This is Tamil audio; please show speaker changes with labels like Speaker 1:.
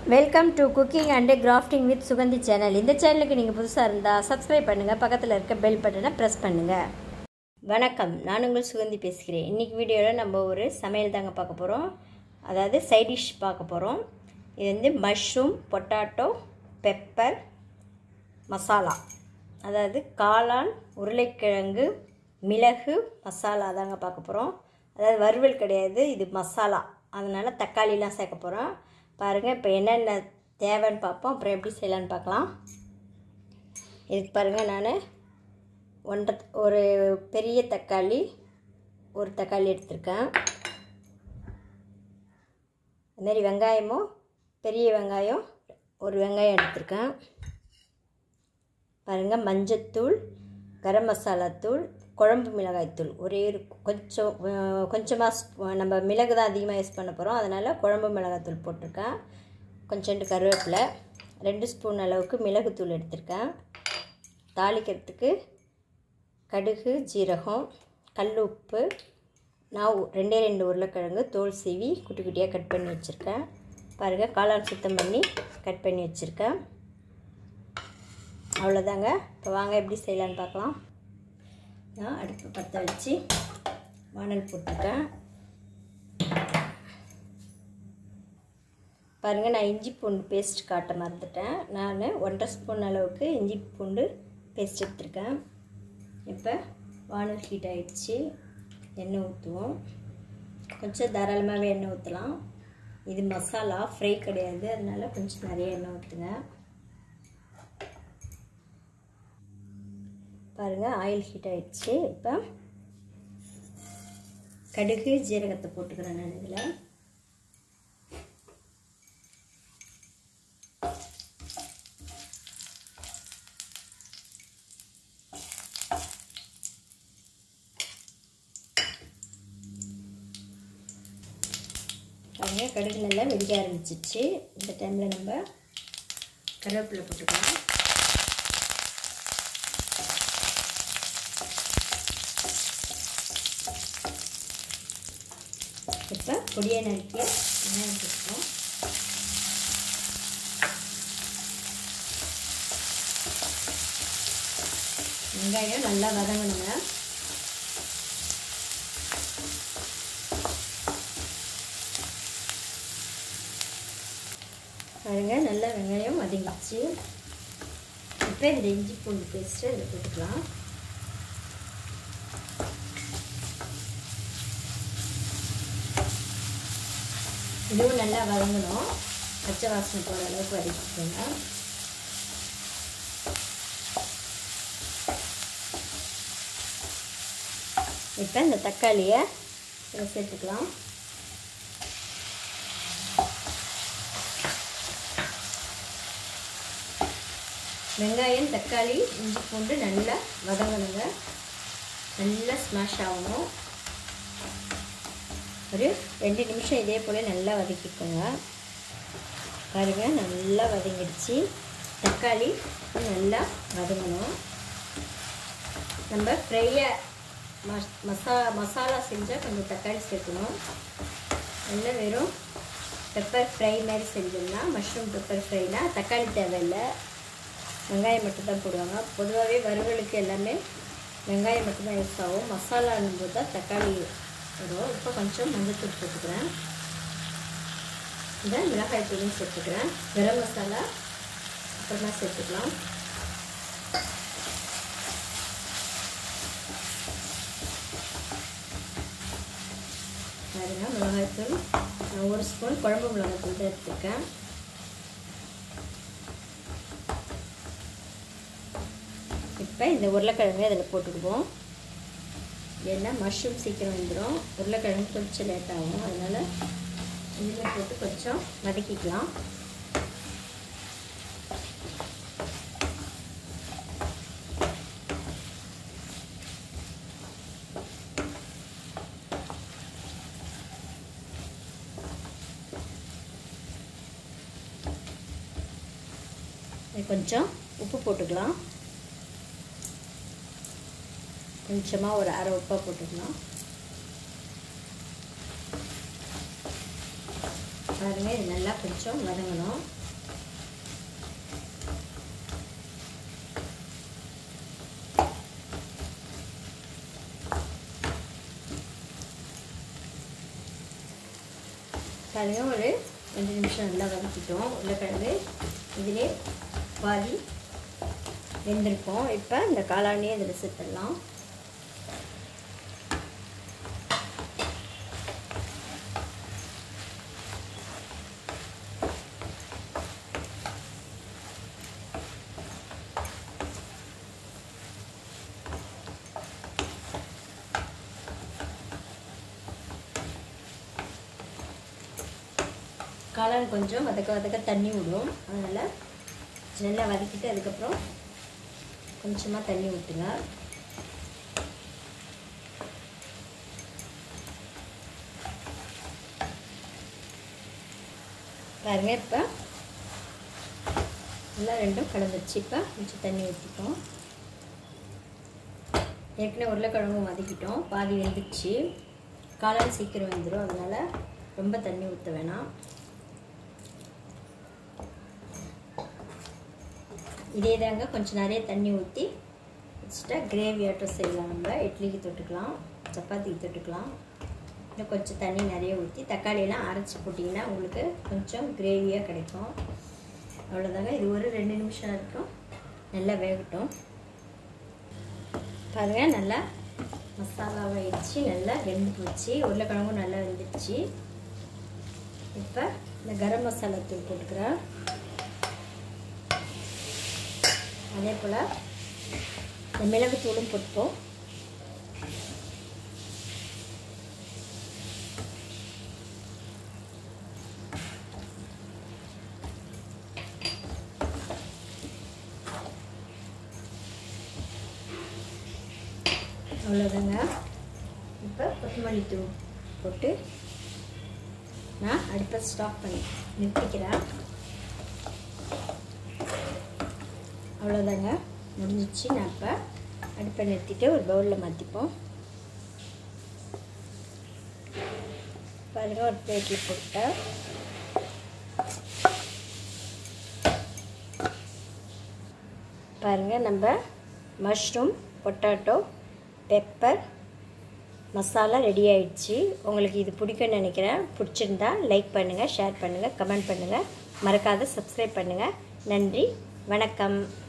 Speaker 1: welcome to cooking and crafting with Suganthi channel இந்த சேனலுக்கு நீங்கள் புதுசாக இருந்தால் சப்ஸ்கிரைப் பண்ணுங்கள் பக்கத்தில் இருக்க பெல் பட்டனை ப்ரெஸ் பண்ணுங்கள் வணக்கம் நான் உங்கள் சுகந்தி பேசுகிறேன் இன்றைக்கி வீடியோவில் நம்ம ஒரு சமையல் தாங்க பார்க்க போகிறோம் அதாவது சைட் டிஷ் பார்க்க போகிறோம் இது வந்து மஷ்ரூம் பொட்டாட்டோ பெப்பர் மசாலா அதாவது காளான் உருளைக்கிழங்கு மிளகு மசாலா தாங்க பார்க்க போகிறோம் அதாவது வறுவல் கிடையாது இது மசாலா அதனால் தக்காளிலாம் சேர்க்க போகிறோம் பாருங்கள் இப்போ என்னென்ன தேவைன்னு பார்ப்போம் அப்புறம் எப்படி செய்யலான்னு பார்க்கலாம் இதுக்கு பாருங்கள் நான் ஒன்றரை ஒரு பெரிய தக்காளி ஒரு தக்காளி எடுத்திருக்கேன் அதுமாரி வெங்காயமும் பெரிய வெங்காயம் ஒரு வெங்காயம் எடுத்திருக்கேன் பாருங்கள் மஞ்சத்தூள் கரம் மசாலா தூள் குழம்பு மிளகாய்த்தூள் ஒரே ஒரு கொஞ்சம் கொஞ்சமாக நம்ம மிளகு தான் அதிகமாக யூஸ் பண்ண போகிறோம் அதனால் குழம்பு மிளகாய்த்தூள் போட்டிருக்கேன் கொஞ்சோண்டு கருவேப்பிலை ரெண்டு ஸ்பூன் அளவுக்கு மிளகுத்தூள் எடுத்திருக்கேன் தாளிக்கிறதுக்கு கடுகு ஜீரகம் கல் உப்பு நான் ரெண்டே ரெண்டு உருளைக்கிழங்கு தோல் சீவி குட்டி குட்டியாக கட் பண்ணி வச்சுருக்கேன் பாருங்கள் காளான் சுத்தம் பண்ணி கட் பண்ணி வச்சுருக்கேன் அவ்வளோதாங்க இப்போ வாங்க எப்படி செய்யலான்னு பார்க்கலாம் நான் அடுப்பு பற்ற வச்சு வானல் போட்டிருக்கேன் பாருங்கள் நான் இஞ்சி பூண்டு பேஸ்ட் காட்ட மறந்துட்டேன் நான் ஒன்றரை ஸ்பூன் அளவுக்கு இஞ்சி பூண்டு பேஸ்ட் எடுத்திருக்கேன் இப்போ வானல் ஹீட் ஆகிடுச்சு எண்ணெய் ஊற்றுவோம் கொஞ்சம் தாராளமாகவே எண்ணெய் ஊற்றலாம் இது மசாலா ஃப்ரை கிடையாது அதனால் கொஞ்சம் நிறைய எண்ணெய் ஊற்றுங்க பாருங்கள் ஆயில் ஹீட் ஆகிடுச்சு இப்போ கடுகு ஜீரகத்தை போட்டுக்கிறேன் நான் இதில் பாருங்கள் கடுகு நல்லா வெடிக்க ஆரம்பிச்சிச்சு இந்த டைமில் நம்ம கருவேப்பிலை போட்டுக்கலாம் இப்போ பொடியை நறுக்கிய வெங்காயம் போட்டுக்கோம் வெங்காயம் நல்லா வதங்கணுங்க பாருங்க நல்லா வெங்காயம் வதங்கிச்சு இப்போ இந்த இஞ்சி பூண்டு பேஸ்ட்டு இதில் போட்டுக்கலாம் இதுவும் நல்லா வதங்கணும் பச்சை வாசனை போகிற அளவுக்கு வதக்கிக்கோங்க இப்போ இந்த தக்காளியை இதில் சேர்த்துக்கலாம் வெங்காயம் தக்காளி இஞ்சி பூண்டு நல்லா வதங்கணுங்க நல்லா ஸ்மாஷ் ஆகணும் ஒரு ரெண்டு நிமிஷம் இதே போல் நல்லா வதக்கிக்கோங்க பாருங்கள் நல்லா வதங்கிடுச்சு தக்காளி நல்லா வதங்கணும் நம்ம ஃப்ரையாக மஸ் மசா மசாலா செஞ்சால் கொஞ்சம் தக்காளி சேர்க்கணும் நல்லா வெறும் பெப்பர் ஃப்ரை மாதிரி செஞ்சோம்னா மஷ்ரூம் பெப்பர் ஃப்ரைனா தக்காளி தேவையில்லை வெங்காயம் மட்டும்தான் போடுவாங்க பொதுவாகவே வறுவலுக்கு எல்லாமே வெங்காயம் மட்டும்தான் யூஸ் ஆகும் மசாலான்னும் போது தான் தக்காளி வரும் இப்போ கொஞ்சம் மஞ்சத்தூள் போட்டுக்கிறேன் இந்த மிளகாய் தூளும் சேர்த்துக்கிறேன் கரம் மசாலா அப்புறமா சேர்த்துக்கலாம் பாருங்க மிளகாய்த்தூள் நான் ஒரு ஸ்பூன் குழம்பு மிளகாய்த்தூள் தான் எடுத்துருக்கேன் இப்போ இந்த உருளைக்கிழங்கு அதில் போட்டுக்குவோம் ஏன்னா மஷ்ரூம் சீக்கிரம் வந்துடும் உருளைக்கிழங்கு கொஞ்சம் லேட் ஆகும் அதனால் இதில் போட்டு கொஞ்சம் வதக்கிக்கலாம் கொஞ்சம் உப்பு போட்டுக்கலாம் கொஞ்சமாக ஒரு அரை உப்பாக போட்டுக்கலாம் பாருங்கள் இது நல்லா கொஞ்சம் வதங்கணும் பாருங்க ஒரு ரெண்டு நிமிஷம் நல்லா வதக்கிட்டோம் உருளைக்கிழங்கு இதிலே பாதி வெந்திருக்கோம் இப்போ இந்த காளானியை இதில் சேர்த்துடலாம் காளான் கொஞ்சம் வதக்க வதக்க தண்ணி விடும் அதனால் நல்லா வதக்கிட்டு அதுக்கப்புறம் கொஞ்சமாக தண்ணி ஊற்றுங்க பாருங்க இப்போ நல்லா ரெண்டும் கலந்துருச்சு இப்போ கொஞ்சம் தண்ணி ஊற்றிட்டோம் ஏற்கனவே உருளைக்கிழங்கும் வதக்கிட்டோம் பாதி வெந்துச்சு காளான் சீக்கிரம் வெந்துடும் அதனால் ரொம்ப தண்ணி ஊற்ற வேணாம் இதே தாங்க கொஞ்சம் நிறைய தண்ணி ஊற்றி வச்சுட்டா கிரேவி ஆட்டம் செய்யலாம் நம்ம இட்லிக்கு தொட்டுக்கலாம் சப்பாத்திக்கு தொட்டுக்கலாம் இன்னும் கொஞ்சம் தண்ணி நிறைய ஊற்றி தக்காளியெல்லாம் அரைச்சி போட்டிங்கன்னா உங்களுக்கு கொஞ்சம் கிரேவியாக கிடைக்கும் அவ்வளோதாங்க இது ஒரு ரெண்டு நிமிஷம் இருக்கும் நல்லா வேகட்டும் பாருங்கள் நல்லா மசாலாவாகிடுச்சு நல்லா வெந்து போச்சு உருளைக்கிழங்கும் நல்லா வெந்துடுச்சு இப்போ இந்த கரம் மசாலா தூள் போட்டுக்கிறேன் அதே போல் இந்த மிளகு தூளும் போட்டுப்போம் அவ்வளோதாங்க இப்போ கொத்தமல்லி தூள் போட்டு நான் அடுப்பை ஸ்டாப் பண்ணி நிறுத்திக்கிறேன் அவ்வளோதாங்க முடிஞ்சிச்சு நான் இப்போ அடுப்பை நிறுத்திட்டு ஒரு பவுலில் மாற்றிப்போம் பாருங்கள் ஒரு பிளேட்டில் போட்டேன் பாருங்கள் நம்ம mushroom potato pepper masala ready ஆயிடுச்சு உங்களுக்கு இது பிடிக்கும்னு நினைக்கிறேன் பிடிச்சிருந்தா லைக் பண்ணுங்கள் ஷேர் பண்ணுங்கள் கமெண்ட் பண்ணுங்கள் மறக்காத சப்ஸ்கிரைப் பண்ணுங்கள் நன்றி வணக்கம்